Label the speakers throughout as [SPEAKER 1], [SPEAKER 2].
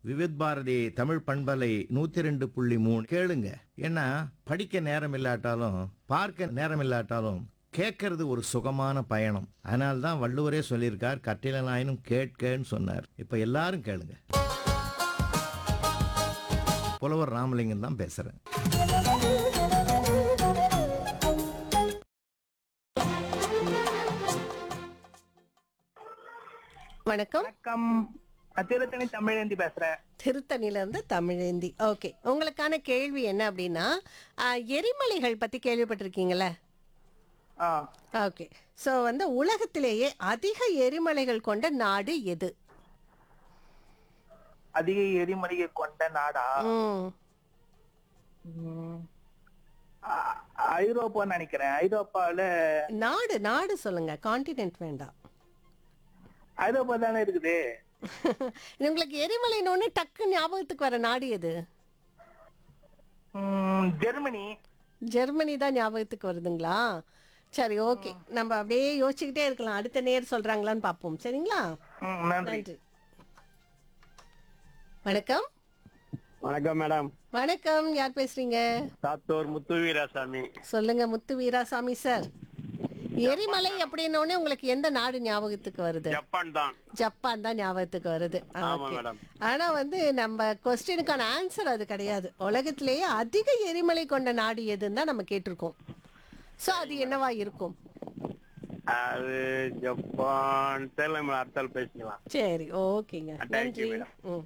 [SPEAKER 1] விவித் பாரதி தமிழ் பண்பலை நூத்தி ரெண்டு புள்ளி மூணு கேளுங்க ஏன்னா படிக்க நேரம் இல்லாட்டாலும் பார்க்க நேரம் இல்லாட்டாலும் கேட்கறது ஒரு சுகமான பயணம் அதனால தான் வள்ளுவரே சொல்லியிருக்கார் கட்டிலனாயினும் கேட்கன்னு சொன்னார் இப்ப எல்லாரும் கேளுங்க புலவர் ராமலிங்கம் தான் பேசுறேன்
[SPEAKER 2] வணக்கம்
[SPEAKER 3] வணக்கம் நான் திருத்தணி தமிழேந்தி பேசுறேன்
[SPEAKER 2] திருத்தணில இருந்து தமிழேந்தி ஓகே உங்களுக்கான கேள்வி என்ன அப்படின்னா ஆ, எரிமலைகள் பத்தி கேள்விப்பட்டிருக்கீங்களே
[SPEAKER 3] ஆ
[SPEAKER 2] ஓகே ஸோ வந்து உலகத்திலேயே அதிக எரிமலைகள் கொண்ட நாடு எது
[SPEAKER 3] அதிக எரிமலையை கொண்ட நாடா
[SPEAKER 2] ம்
[SPEAKER 3] ம், ஆ- ஐரோப்பான்னு நினைக்கிறேன் ஐரோப்பால
[SPEAKER 2] நாடு நாடு சொல்லுங்க காண்டினென்ட் வேண்டாம்
[SPEAKER 3] ஐரோப்பா தானே இருக்குது
[SPEAKER 2] உங்களுக்கு எரிமலைன்னு டக்கு ஞாபகத்துக்கு வர நாடு எது
[SPEAKER 3] ம், ஜெர்மனி
[SPEAKER 2] ஜெர்மனி தான் ஞாபகத்துக்கு வருதுங்களா சரி ஓகே நம்ம அப்படியே யோசிச்சுக்கிட்டே இருக்கலாம் அடுத்த நேர் சொல்றாங்களான்னு பார்ப்போம் சரிங்களா
[SPEAKER 3] ம், நன்றி
[SPEAKER 2] நன்றி வணக்கம்
[SPEAKER 4] வணக்கம் மேடம்
[SPEAKER 2] வணக்கம் யார் பேசுறீங்க
[SPEAKER 4] சாத்தூர் முத்து வீராசாமி
[SPEAKER 2] சொல்லுங்க முத்து வீராசாமி சார் எரிமலை அப்படின்னோடனே உங்களுக்கு எந்த நாடு ஞாபகத்துக்கு வருது
[SPEAKER 4] ஜப்பான் தான்
[SPEAKER 2] ஜப்பான் தான் ஞாபகத்துக்கு வருது
[SPEAKER 4] ஆமா,
[SPEAKER 2] Okay.
[SPEAKER 4] மேடம்.
[SPEAKER 2] ஆனா வந்து நம்ம கொஸ்டினுக்கான ஆன்சர் அது கிடையாது உலகத்திலேயே அதிக எரிமலை கொண்ட நாடு எதுன்னு தான் நம்ம கேட்டிருக்கோம் சோ அது என்னவா இருக்கும்
[SPEAKER 4] அது ஜப்பான் தெரியல மேடம் அடுத்தால் பேசிக்கலாம்
[SPEAKER 2] சரி ஓகேங்க
[SPEAKER 4] Thank you,
[SPEAKER 2] நன்றி
[SPEAKER 4] madam.
[SPEAKER 2] ம்.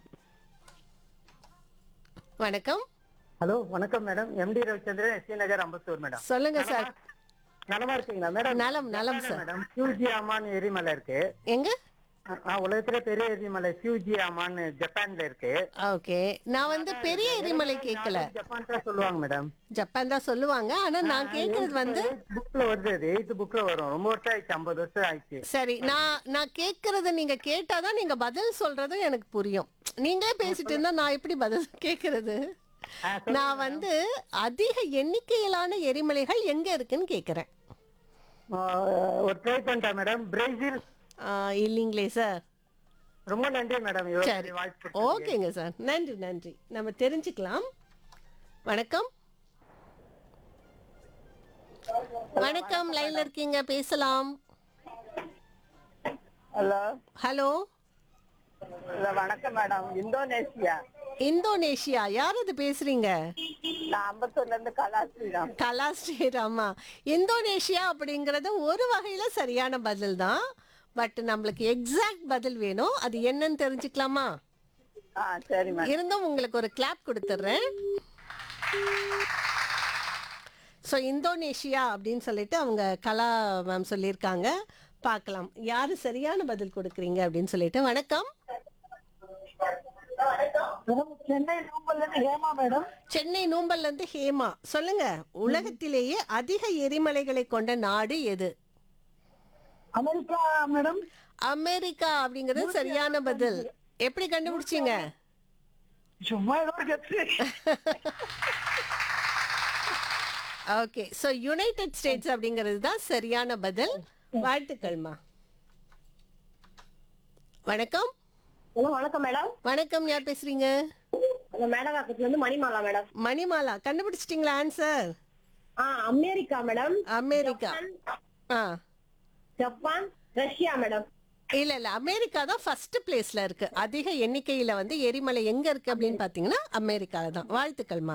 [SPEAKER 2] வணக்கம்
[SPEAKER 5] ஹலோ வணக்கம் madam M T Ravichandran S T Nagar Ambattur madam
[SPEAKER 2] சொல்லுங்க சார்
[SPEAKER 5] நலமா இருக்கீங்களா மேடம்
[SPEAKER 2] நலம் நலம் சார்
[SPEAKER 5] மேடம் சியூஜி அமான் எரிமலை இருக்கு
[SPEAKER 2] எங்க
[SPEAKER 5] ஆ, உலகத்துல பெரிய எரிமலை சியூஜி அமான் ஜப்பான்ல இருக்கு
[SPEAKER 2] ஓகே நான் வந்து பெரிய எரிமலை கேட்கல
[SPEAKER 5] ஜப்பான் தான் சொல்லுவாங்க மேடம்
[SPEAKER 2] ஜப்பான் தான் சொல்லுவாங்க ஆனா நான் கேக்குறது வந்து
[SPEAKER 5] புக்ல வருது அது எயித்து புக்ல வரும் ரொம்ப வருஷம் ஆயிடுச்சு ஐம்பது வருஷம் ஆயிடுச்சு
[SPEAKER 2] சரி நான் நான் கேக்குறத நீங்க கேட்டாதான் நீங்க பதில் சொல்றது எனக்கு புரியும் நீங்களே பேசிட்டு இருந்தா நான் எப்படி பதில் கேக்குறது நான் வந்து அதிக எண்ணிக்கையிலான எரிமலைகள் எங்க இருக்குன்னு கேக்குறேன்
[SPEAKER 5] ஆ, ஒரு ட்ரை பண்ணிட்டேன் மேடம் பிரேசில்
[SPEAKER 2] ஆ, இல்லைங்களே சார்
[SPEAKER 5] ரொம்ப நன்றி மேடம் இவ்வளவு
[SPEAKER 2] சரி
[SPEAKER 5] பெரிய வாய்ப்பு கொடுத்ததுக்கு.
[SPEAKER 2] ஓகேங்க சார் நன்றி நன்றி நம்ம தெரிஞ்சுக்கலாம் வணக்கம் வணக்கம் லைன்ல இருக்கீங்க பேசலாம்
[SPEAKER 3] ஹலோ
[SPEAKER 2] ஹலோ
[SPEAKER 3] வணக்கம் மேடம் இந்தோனேஷியா
[SPEAKER 2] இந்தோனேஷியா யார் அது பேசுறீங்க
[SPEAKER 3] நான் அம்பத்தூர்ல இருந்து கலாஸ்ரீராம்
[SPEAKER 2] கலா ஸ்ரீராமா இந்தோனேஷியா அப்படிங்கறது ஒரு வகையில சரியான பதில் தான் பட் நம்மளுக்கு எக்ஸாக்ட் பதில் வேணும் அது என்னன்னு தெரிஞ்சுக்கலாமா
[SPEAKER 3] ஆ சரி
[SPEAKER 2] இருந்தும் உங்களுக்கு ஒரு கிளாப் கொடுத்துட்றேன் ஸோ இந்தோனேஷியா அப்படின்னு சொல்லிட்டு அவங்க கலா மேம் சொல்லியிருக்காங்க பார்க்கலாம் யாரு சரியான பதில் கொடுக்குறீங்க அப்படின்னு சொல்லிட்டு வணக்கம்
[SPEAKER 3] சென்னை நூம்பல்ல இருந்து ஹேமா மேடம்
[SPEAKER 2] சென்னை நூம்பல்ல இருந்து ஹேமா சொல்லுங்க உலகத்திலேயே அதிக எரிமலைகளை கொண்ட நாடு எது
[SPEAKER 3] அமெரிக்கா மேடம்
[SPEAKER 2] அமெரிக்கா அப்படிங்கிறது சரியான பதில் எப்படி கண்டுபிடிச்சீங்க
[SPEAKER 3] சும்மா ஏதோ ஒரு கட்சி
[SPEAKER 2] ஓகே ஸோ யுனைடெட் ஸ்டேட்ஸ் அப்படிங்கிறது தான் சரியான பதில் வாழ்த்துக்கள்மா வணக்கம்
[SPEAKER 6] ஹலோ வணக்கம் மேடம்
[SPEAKER 2] வணக்கம் யார் பேசுறீங்க
[SPEAKER 6] அந்த மேடவாக்கத்துல இருந்து மணிமாலா மேடம்
[SPEAKER 2] மணிமாலா கண்டுபிடிச்சிட்டீங்களா ஆன்சர்
[SPEAKER 6] ஆ அமெரிக்கா மேடம்
[SPEAKER 2] அமெரிக்கா ஆ
[SPEAKER 6] ஜப்பான் ரஷ்யா மேடம்
[SPEAKER 2] இல்ல இல்ல அமெரிக்கா தான் ஃபர்ஸ்ட் பிளேஸ்ல இருக்கு அதிக எண்ணிக்கையில வந்து எரிமலை எங்க இருக்கு அப்படின்னு பாத்தீங்கன்னா அமெரிக்கால தான் வாழ்த்துக்கள்மா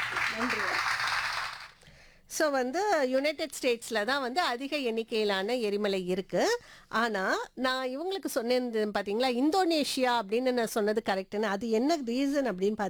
[SPEAKER 2] ஸோ வந்து யுனைடெட் ஸ்டேட்ஸில் தான் வந்து அதிக எண்ணிக்கையிலான எரிமலை இருக்கு ஆனால் நான் இவங்களுக்கு சொன்னது பார்த்தீங்களா இந்தோனேஷியா அப்படின்னு நான் சொன்னது கரெக்டுன்னு அது என்ன ரீசன் அப்படின்னு பார்த்தீங்கன்னா